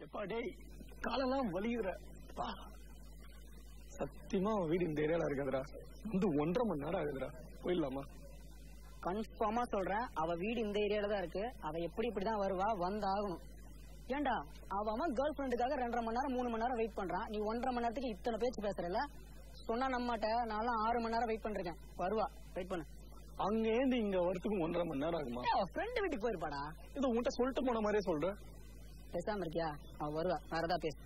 அப்பா டேய் காலெல்லாம் வலியுற பா சத்தியமா அவன் வீடு இந்த ஏரியால இருக்காதுடா வந்து ஒன்றரை மணி நேரம் ஆகுதுடா போயிடலாமா கன்ஃபார்மா சொல்றேன் அவ வீடு இந்த ஏரியால தான் இருக்கு அவ எப்படி இப்படிதான் வருவா வந்து ஆகணும் ஏன்டா அவ அவன் கேர்ள் ஃப்ரெண்டுக்காக ரெண்டரை மணி நேரம் மூணு மணி நேரம் வெயிட் பண்றான் நீ ஒன்றரை மணி நேரத்துக்கு இத்தனை பேச்சு பேசுறல சொன்னா நம்மாட்ட நான்லாம் ஆறு மணி நேரம் வெயிட் பண்ணிருக்கேன் வருவா வெயிட் பண்ணு அங்கேருந்து இங்க வரத்துக்கு ஒன்றரை மணி நேரம் ஆகுமா ஃப்ரெண்டு வீட்டுக்கு போயிருப்பாடா இது உன்கிட்ட சொல்லிட்டு போன மாதிரியே சொல்ற பேசாம இருக்கியா அவ வருவா வேற ஏதாவது பேசு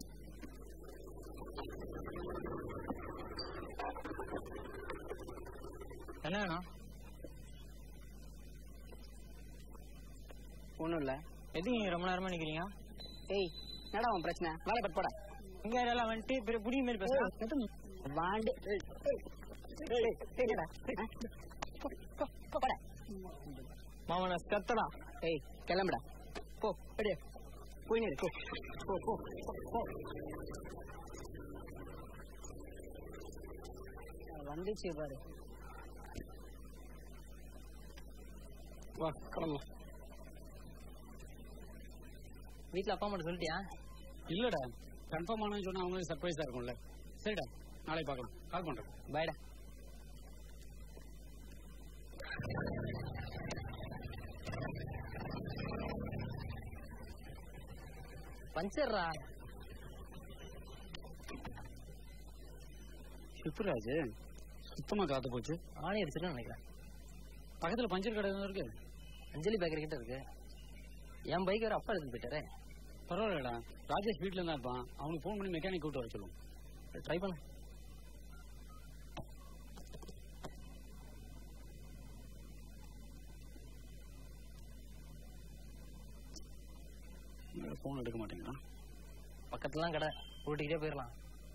என்ன வேணும் ஒண்ணும் இல்ல எதுக்கு நீங்க ரொம்ப நேரமா நிக்கிறீங்க ஏய் என்னடா உன் பிரச்சனை வேலை பட்டு போடா உங்க ஏரியால வந்துட்டு பெரிய புடி மாதிரி பேசுறேன் வாண்டு ஏய், ஏய், ஏய், என்னடா? ஆ? போ, போ, போ, போடா. மாமன கத்தடா ஏய் கிளம்புடா போ அப்படியே போய் நிறு, போ போ போ போ, போ வந்துச்சு பாரு வா கிளம்பலாம் வீட்ல அப்பா அம்மா சொல்லிட்டியா இல்லடா கன்ஃபார்ம் ஆனு சொன்னா அவங்களுக்கு சர்ப்ரைஸா இருக்கும்ல சரிடா நாளை பார்க்கலாம் கால் பண்றேன் பாய்டா பஞ்சர்ரா சிப்புராஜ் சுத்தமா காத்து போச்சு ஆணி அடிச்சிட்டு நினைக்கிறேன் பக்கத்துல பஞ்சர் கடை எதுவும் இருக்கு அஞ்சலி பேக்கரி கிட்ட இருக்கு என் பைக் வேற அப்பா எடுத்து போயிட்டாரே பரவாயில்லடா ராஜேஷ் வீட்ல தான் இருப்பான் அவனுக்கு ஃபோன் பண்ணி மெக்கானிக் கூட்டு வர சொல்லுவோம் ட்ரை பண்ணு ஃபோன் எடுக்க மாட்டேங்கிறான் பக்கத்துலாம் கடை கூட்டிக்கிட்டே போயிடலாம்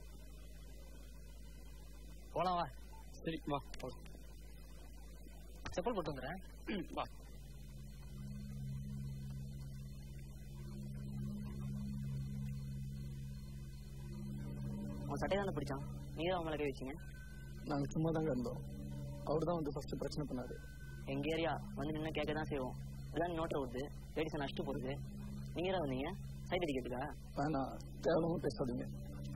போலாம் வா சரி வா போலாம். செப்பல் போட்டு வந்துடுறேன் ம், வா உன் சட்டை தானே பிடிச்சான் நீ தான் அவங்கள கை வச்சீங்க நாங்க சும்மா தாங்க இருந்தோம் அவர் தான் வந்து ஃபர்ஸ்ட் பிரச்சனை பண்ணாரு எங்க ஏரியா வந்து நின்று கேட்க தான் செய்வோம் இதான் நோட்டை விடுது லேடிஸை நஷ்டம் போடுது நீங்க தான் வந்தீங்க சைட் அடிக்கிறதுக்கா வேணாம் தேவையில்லாம பேசாதீங்க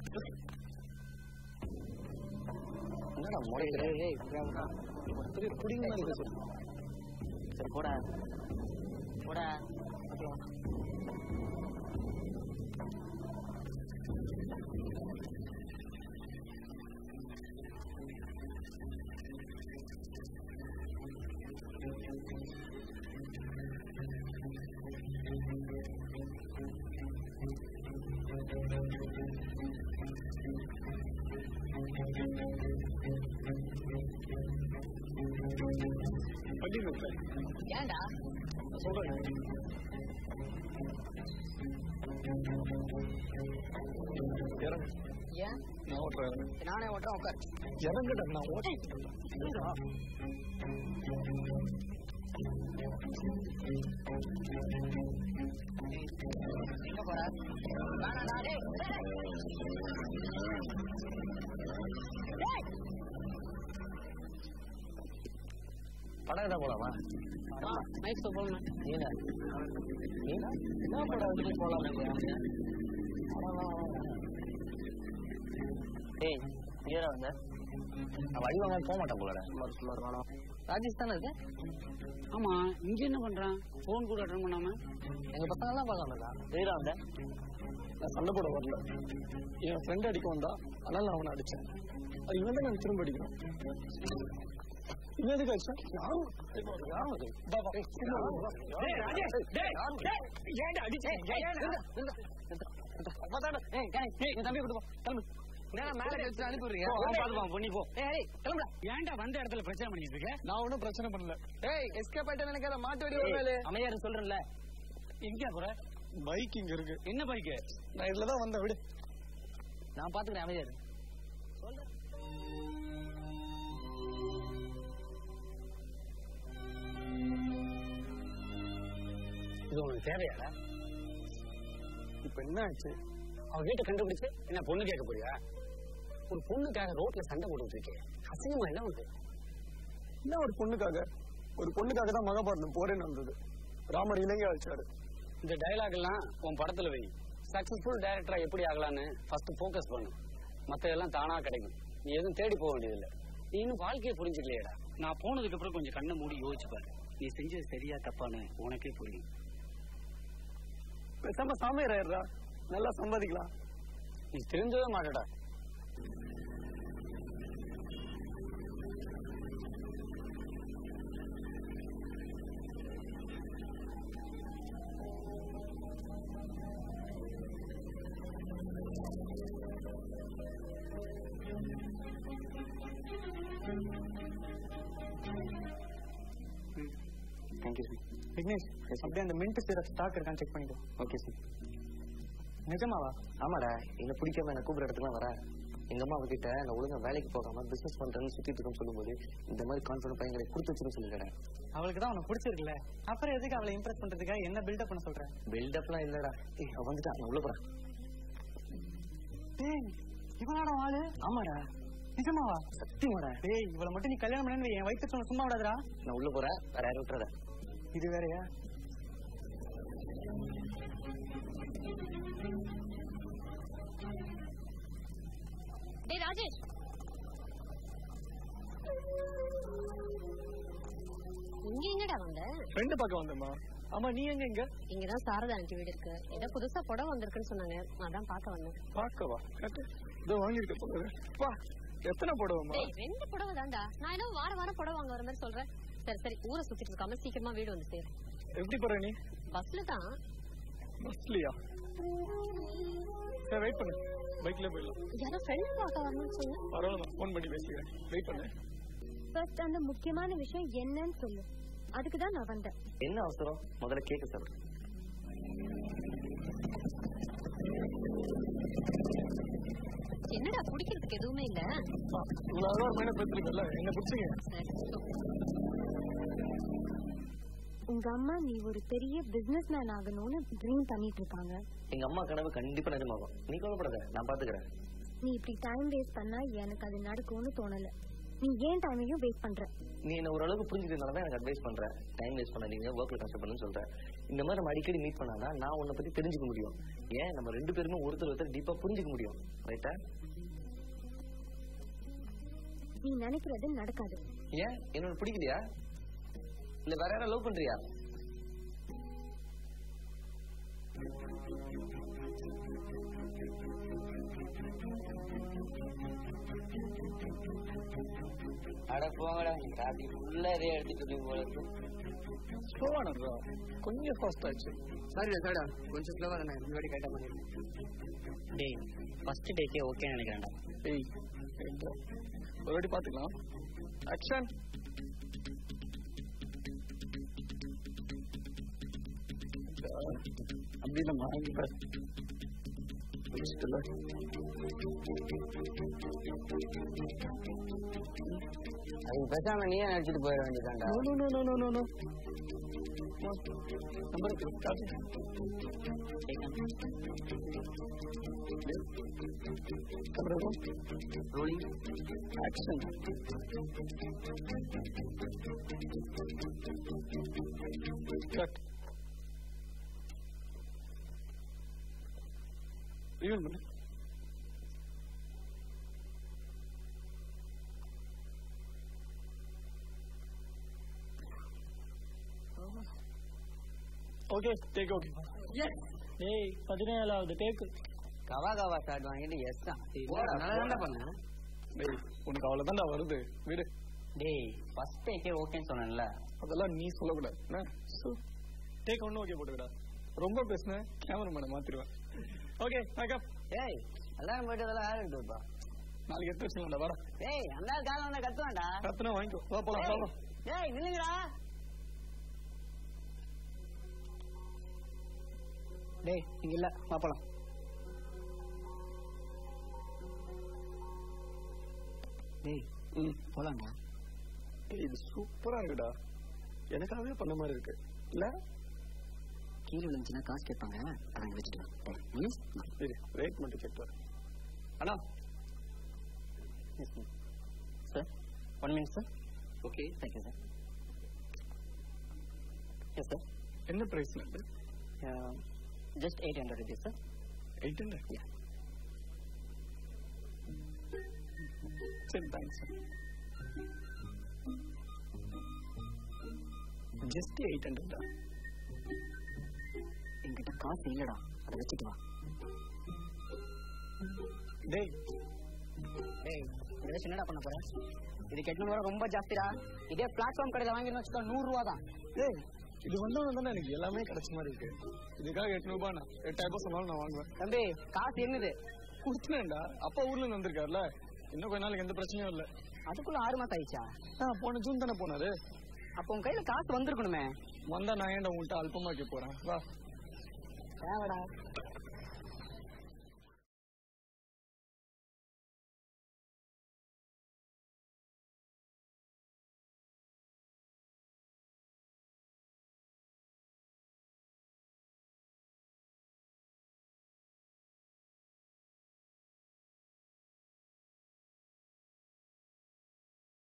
என்னடா முறைக்கிற சரி புடிங்க பேசுறேன் சரி போடா போடா வண்டி நிறுத்த ஏன்டா சொல்றேன் இறங்கு ஏன் நான் ஓட்டுறேன் இறங்கு நானே ஓட்டுறேன் உட்கார் இறங்குடா நான் ஓட்டுறேன் எங்க போற வேணாடா, டேய். டேய். படம் எதா போலாமா ஆ, night show போகணும். நீங்க நீங்க என்ன படம் வந்துட்டு போலாம் டேய் நீரா வந்த நான் வழி வாங்க போக மாட்டேன் போலடா ராஜேஷ் தானே இருக்கு ஆமா இங்க என்ன பண்றான் ஃபோன் கூட அட்டன் பண்ணாம எங்க பசங்க எல்லாம் பார்க்க வந்தா நீரா வந்த நான் சண்டை போட வரல என் ஃப்ரெண்ட் அடிக்க வந்தா அதனால நான் அவனை அடிச்சேன் அது இவன் தான் எனக்கு திரும்ப அடிக்கணும் இவன் எதுக்கு அடிச்சான் யாரும் யாரும் அது? வா, வா. ஏய், கணேஷ், என் தம்பியை கூட்டு போ. கிளம்பு. என்னடா மேல கழிச்சு அனுப்பி விடுறீங்க போ, அவன் பார்த்துப்பான், பொண்ணி போ. ஏய், ஏய், கிளம்புடா. ஏன்டா வந்த இடத்துல பிரச்சனை பண்ணிட்டு இருக்க நான் ஒன்றும் பிரச்சனை பண்ணல ஏய் எஸ்கேப் ஆயிட்டா நினைக்காத மாட்டு வெடி வருவேலு அமைதியா சொல்றேன்ல எங்க போற பைக் இங்க இருக்கு என்ன பைக்கு நான் இதுல தான் வந்தேன் விடு நான் பாத்துக்கிறேன் அமைதியா இரு. இது உனக்கு தேவையாடா இப்ப என்ன ஆச்சு அவ வீட்டை கண்டுபிடிச்சு என்ன பொண்ணு கேட்க போறியா ஒரு பொண்ணுக்காக ரோட்ல சண்டை போட்டுட்டு இருக்கேன் அசிங்கமா என்ன உனக்கு என்ன ஒரு பொண்ணுக்காக ஒரு பொண்ணுக்காக தான் மகாபாரதம் போரேன்னு வந்தது ராமர் இலங்கை அழிச்சாரு இந்த டயலாக் எல்லாம் உன் படத்துல வை சக்சஸ்ஃபுல் டைரக்டரா எப்படி ஆகலான்னு ஃபர்ஸ்ட் ஃபோக்கஸ் பண்ணு மத்த எல்லாம் தானா கிடைக்கும் நீ எதுவும் தேடி போக வேண்டியதில்லை நீ இன்னும் வாழ்க்கையை புரிஞ்சுக்கலையேடா நான் போனதுக்கு அப்புறம் கொஞ்சம் கண்ணை மூடி யோசிச்சு பாரு நீ செஞ்சது சரியா தப்பான்னு உனக்கே புரியும் பேசாம சாமியார் ஆயிடுறா நல்லா சம்பாதிக்கலாம் நீ தெரிஞ்சவே மாட்டடா தேங்க்யூ சார் விக்னேஷ் அப்படியே அந்த மின்ட் சிரப் ஸ்டாக் இருக்கான்னு செக் பண்ணிக்கோ ஓகே சார் நிஜமாவா ஆமாடா என்ன பிடிக்காம என்ன கூப்பிடுற இடத்துக்குலாம் வர எங்க அம்மா கிட்ட நான் ஒழுங்கா வேலைக்கு போகாம பிசினஸ் பண்றேன்னு சுத்திட்டு இருக்கேன்னு சொல்லும்போது இந்த மாதிரி கான்ஃபிடன்ட் பையங்களை கொடுத்து வச்சுன்னு சொல்லிடுறேன் அவளுக்கு தான் உனக்கு பிடிச்சிருக்குல்ல அப்புறம் எதுக்கு அவளை இம்ப்ரெஸ் பண்றதுக்காக என்ன பில்டப் பண்ண சொல்ற பில்டப்லாம் இல்லடா ஏய் அவ வந்துட்டா நான் உள்ள போறேன் டேய் இவனாடா ஆளு ஆமாடா நிஜமாவா சத்தியமாடா டேய் இவளை மட்டும் நீ கல்யாணம் பண்ணு என் வயிற்று சொன்ன சும்மா விடாதடா நான் உள்ள போறேன் வேற யாரும் விட்டுறத இது வேறயா டேய் ராஜேஷ் இங்க எங்கடா வந்த ஃப்ரெண்டு பார்க்க வந்தேம்மா ஆமா நீ எங்க இங்க இங்கதான் சாரதா ஆண்டி வீடு இருக்கு ஏதோ புதுசா புடவை வந்திருக்குன்னு சொன்னாங்க அதான் பார்க்க வந்தேன் பார்க்கவா காட்டு இதோ வாங்கியிருக்க போகுது வா எத்தனை போடுவோம்மா டேய் ரெண்டு புடவை தான்டா நான் ஏதோ வார வாரம் புடவை வாங்க வர மாதிரி சொல்றேன் சரி சரி ஊரை சுத்திட்டு இருக்காம சீக்கிரமா வீடு வந்து சேரு எப்படி போற நீ பஸ்ல தான் பஸ்லியா சரி வெயிட் பண்ணு பைக்ல போயிடலாம் யாரோ ஃப்ரெண்ட் பார்க்க வரணும்னு சொன்ன பரவாயில்ல நான் ஃபோன் பண்ணி பேசிக்கிறேன் வெயிட் பண்ணு ஃபர்ஸ்ட் அந்த முக்கியமான விஷயம் என்னன்னு சொல்லு அதுக்கு தான் நான் வந்தேன் என்ன அவசரம் முதல்ல கேட்க சொல்லு என்னடா குடிக்கிறதுக்கு எதுவுமே இல்ல இவ்வளவு அழகா ஒரு மைனர் பேசுறீங்கல்ல என்ன பிடிச்சிங்க சரி உங்க அம்மா நீ ஒரு பெரிய பிசினஸ் மேன் ஆகணும்னு ட்ரீம் பண்ணிட்டு இருக்காங்க எங்க அம்மா கனவு கண்டிப்பா நிஜமாகும் நீ கவலைப்படாத நான் பாத்துக்கிறேன் நீ இப்படி டைம் வேஸ்ட் பண்ணா எனக்கு அது நடக்கும்னு தோணல நீ ஏன் டைமையும் வேஸ்ட் பண்ற நீ என்ன ஓரளவுக்கு புரிஞ்சுக்கிறதுனால தான் எனக்கு அட்வைஸ் பண்றேன் டைம் வேஸ்ட் பண்ணாதீங்க ஒர்க்ல கஷ்டப்படுன்னு சொல்றேன் இந்த மாதிரி நம்ம அடிக்கடி மீட் பண்ணாதான் நான் உன்னை பத்தி தெரிஞ்சுக்க முடியும் ஏன் நம்ம ரெண்டு பேருமே ஒருத்தர் ஒருத்தர் டீப்பா புரிஞ்சுக்க முடியும் ரைட்டா நீ நினைக்கிறது நடக்காது ஏன் என்னோட பிடிக்கலையா இல்ல வேற யாரும் லவ் பண்றியா அட போங்கடா ராத்திரி ஃபுல்லா இதே எடுத்துட்டு இருக்கீங்க போல இருக்கு ஸ்லோவா நடந்தா கொஞ்சம் ஃபாஸ்ட் ஆச்சு சரிடா சரிடா கொஞ்சம் ஸ்லோவா தானே முன்னாடி கேட்ட மாதிரி டேய் ஃபர்ஸ்ட் டேக்கே ஓகே நினைக்கிறேன்டா ஏய் என்ன? ஒரு வாட்டி பாத்துக்கலாம் ஆக்ஷன் அப்படி நம்ம வாங்கிட்ட முடிச்சிட்டல அது பேசாம நீயே நினைச்சிட்டு போயிட வேண்டியதான்டா no no no no no no number காட்டு camera rolling action cut reveal பண்ணு ஓகே டேக் ஓகே டேய் பதினேழாவது டேக் கவா கவா ஷாட் வாங்கிட்டு எஸ் தான் நல்லா பண்ணேன் டேய் உனக்கு அவ்வளவுதான்டா வருது விடு டேய் ஃபர்ஸ்ட் டேக்கே ஓகேன்னு சொன்னேன்ல அதெல்லாம் நீ சொல்லக்கூடாது என்ன டேக் ஒன்னும் ஓகே போட்டுக்கடா ரொம்ப பேசுனேன் கேமராமேனை மாத்திடுவேன் ஓகே மேக்கப் ஏய் எல்லாரும் போயிட்டு அதெல்லாம் யாரும் இருப்பா நாளைக்கு எடுத்து வச்சுக்கலாம்டா வாடா ஏய் அந்த காலம் வந்தா கத்துவான்டா கத்துனா வாங்கிக்கோ வா போலாம் போலாம் ஏய் நில்லுங்கடா டேய் இங்க இல்ல வா போலாம் டேய் ம் போலாம்டா ஏய், இது சூப்பரா இருக்குடா எனக்காகவே பண்ண மாதிரி இருக்கு இல்ல கீழே விழுந்துச்சுன்னா காசு கேட்பாங்க அதை வச்சுட்டு வா. டேய், ம்? இரு ரேட் மட்டும் செக் பண்ணு அண்ணா sir one minute sir okay thank you sir yes sir என்ன price just eight hundred rupees sir eight hundred சரி தேங்க்ஸ் ஜஸ்ட் எயிட் ஹண்ட்ரட் தான் என்கிட்ட காசு இல்லடா அதை வச்சுட்டு வா டேய் டேய் இதை வச்சு என்னடா பண்ண போற இதுக்கு எட்நூறு ரூபா ரொம்ப ஜாஸ்திடா இதே பிளாட்ஃபார்ம் கடையில வாங்கினு வச்சுக்கோ நூறு ரூபா தான் டேய் இது வந்தவன தானே எனக்கு எல்லாமே கிடைச்ச மாதிரி இருக்கு இதுக்காக எட்நூறு ரூபாய் நான் எட்டாயிரம் ரூபாய் சொன்னாலும் நான் வாங்குவேன் தம்பி காசு என்னது கொடுத்துனேன்டா அப்பா ஊர்ல இருந்து வந்திருக்காருல இன்னும் கொஞ்ச நாளைக்கு எந்த பிரச்சனையும் இல்ல அதுக்குள்ள ஆறு மாசம் ஆயிடுச்சா ஆ போன ஜூன் தானே போனாரு அப்போ உன் கையில காசு வந்திருக்கணுமே வந்தா நான் ஏன்டா உங்கள்கிட்ட அல்பமா கேட்க போறேன் வா தேவைடா